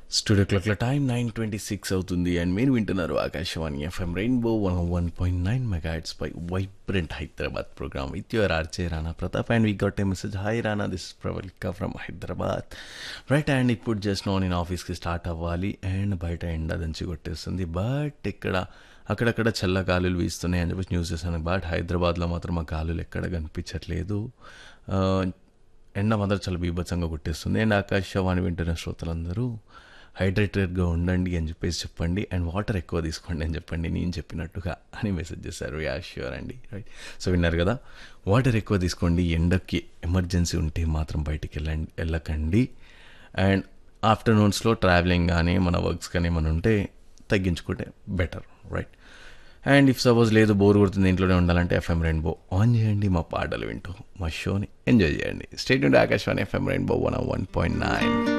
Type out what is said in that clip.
studio క్లాక్ల time nine twenty six అవుతుంది and మీరు వింటున్నారు Akashvani FM rainbow one one point nine megahertz పై vibrant Hyderabad program with your RJ Rana Pratap and we got a message hi Rana this Pravalika from Hyderabad right and ఇప్పుడు just now నేను ఆఫీస్కి start అవ్వాలి and బయట ఎండ దంచి కొట్టేస్తుంది బట్ ఇక్కడ అక్కడక్కడ చల్ల గాలులు వీస్తున్నాయి అని చెప్పేసి న్యూస్ చేశాను బట్ హైదరాబాద్లో మాత్రం ఆ గాలులు ఎక్కడ కనిపించట్లేదు ఆ, ఎండ మాత్రం చాలా బీభత్సంగా కొట్టేస్తుంది అండ్ ఆకాశవాణి వింటున్న శ్రోతలందరూ హైడ్రేటెడ్గా ఉండండి అని చెప్పేసి చెప్పండి అండ్ వాటర్ ఎక్కువ తీసుకోండి అని చెప్పండి నేను చెప్పినట్టుగా అని మెసేజ్ చేశారు యా ష్యూర్ అండి రైట్ సో విన్నారు కదా వాటర్ ఎక్కువ తీసుకోండి ఎండకి ఎమర్జెన్సీ ఉంటే మాత్రం బయటికి వెళ్ళండి వెళ్ళకండి అండ్ ఆఫ్టర్నూన్స్లో ట్రావెలింగ్ కానీ మన వర్క్స్ కానీ ఏమైనా ఉంటే తగ్గించుకుంటే better right and if suppose లేదు బోర్ కొడుతుంది ఇంట్లోనే ఉండాలంటే ఎఫ్ఎం రెయిన్బో ఆన్ చేయండి మా పాటలు వింటూ మా షోని ఎంజాయ్ చేయండి స్టేట్ నుండి Akashvani FM rainbow one one point nine